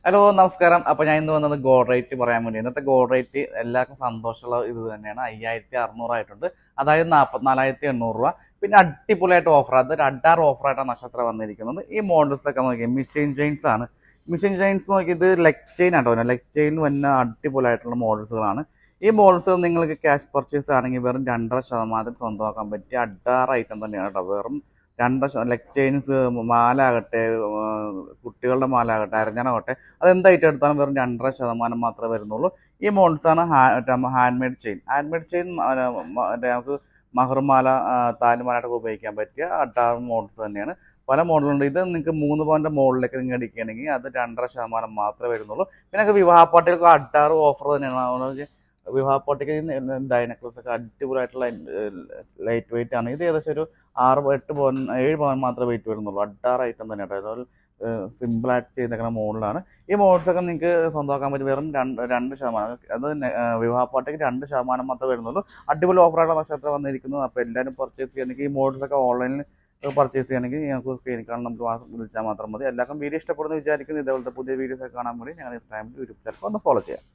hello നമസ്കാരം അപ്പൊ ഞാൻ ഇന്ന് വന്നത് ഗോൾഡ് റേറ്റ് പറയാൻ വേണ്ടി ഇന്നത്തെ ഗോൾഡ് റേറ്റ് എല്ലാവർക്കും സന്തോഷമുള്ള ഇത് തന്നെയാണ് അയ്യായിരത്തി അറുന്നൂറായിട്ടുണ്ട് അതായത് നാൽപ്പത്തിനാലായിരത്തി എണ്ണൂറ് രൂപ പിന്നെ അടിപൊളിയായിട്ട് ഓഫർ അത് ഒരു അഡാറ് ഓഫറായിട്ടാണ് നക്ഷത്രം വന്നിരിക്കുന്നത് ഈ മോഡൽസ് ഒക്കെ നോക്കിയാൽ മിഷീൻ ചെയിൻസ് ആണ് മിഷീൻ ചെയിൻസ് നോക്കി ഇത് leg chain auto leg chain വന്ന അടിപൊളിയായിട്ടുള്ള മോഡൽസുകളാണ് ഈ മോഡൽസ് നിങ്ങൾക്ക് ക്യാഷ് പർച്ചേസ് ആണെങ്കിൽ വെറും രണ്ടര ശതമാനത്തിൽ സ്വന്തമാക്കാൻ പറ്റിയ അഡാറ് ഐറ്റം തന്നെയാണ് കേട്ടോ വെറും രണ്ടര ശത- ലെഗ് ചെയിൻസ് മാലാകട്ടെ ആ, കുട്ടികളുടെ മാലാകട്ടെ അരഞ്ഞാനാകട്ടെ അതെന്ത് ഐറ്റം എടുത്താലും വെറും രണ്ടര ശതമാനം മാത്രമേ വരുന്നുള്ളൂ ഈ മോഡൽസാണ് hand made chain hand made chain മറ്റേ നമുക്ക് മഹർമാല ആ, താലിമാലായിട്ടൊക്കെ ഉപയോഗിക്കാൻ പറ്റിയ അഡാറ് മോഡൽസ് തന്നെയാണ് പല മോഡലുണ്ട് ഇത് നിങ്ങൾക്ക് മൂന്ന് പവൻ്റെ മുകളിലേക്ക് നിങ്ങൾ അടിക്കുകയാണെങ്കിൽ അത് രണ്ടര ശതമാനം മാത്രമേ വരുന്നുള്ളൂ പിന്നെ നിങ്ങൾക്ക് വിവാഹ പാർട്ടികൾക്ക് അഡാറ് ഓഫർ തന്നെയാണ് അതുകൊണ്ട് വെച്ചാൽ വിവാഹ പാർട്ടിക്ക് ഡൈനക്ലസ് ഒക്കെ അടിപൊളിയായിട്ടുള്ള ലൈറ്റ് വെയിറ്റ് ആണ് ഇത് ഏകദേശം ഒരു ആറ് എട്ട് പവൻ ഏഴ് പവൻ മാത്രമേ വെയിറ്റ് വരുന്നുള്ളൂ അഡാറ് ഐറ്റം തന്നെയാണ് അതുപോലെ സിമ്പിളായിട്ട് ചെയ്തേക്കുന്ന മോഡലാണ് ഈ മോഡൽസ് ഒക്കെ നിങ്ങൾക്ക് സ്വന്തമാക്കാൻ പറ്റും വെറും രണ്ട് രണ്ട് ശതമാനം അത് നെ- ആ, വിവാഹ പാർട്ടിക്ക് രണ്ട് ശതമാനം മാത്രമേ വരുന്നുള്ളൂ അടിപൊളി ഓഫറായിട്ട് നക്ഷത്രം വന്നിരിക്കുന്നത് അപ്പോൾ എല്ലാവരും പർച്ചേസ് ചെയ്യണമെങ്കിൽ ഈ മോഡൽസ് ഒക്കെ ഓൺലൈനിൽ പർച്ചേസ് ചെയ്യണമെങ്കിൽ ഞങ്ങൾക്ക് സ്ക്രീനിൽ കാണാൻ നമുക്ക് വാട്സാപ്പ് വിളിച്ചാൽ മാത്രം മതി എല്ലാവർക്കും വീഡിയോ ഇഷ്ടപ്പെടുന്ന വിചാരിക്കുന്നു ഇതേപോലത്തെ പുതിയ വീഡിയോസ് ഒക്കെ കാണാൻ വേണ്ടി ഞങ്ങൾ ഇൻസ്റ്റാഗ്രാമിൽ യൂട്യൂബ് ചാനൽ ഒന്ന് ഫോളോ ചെയ്യാം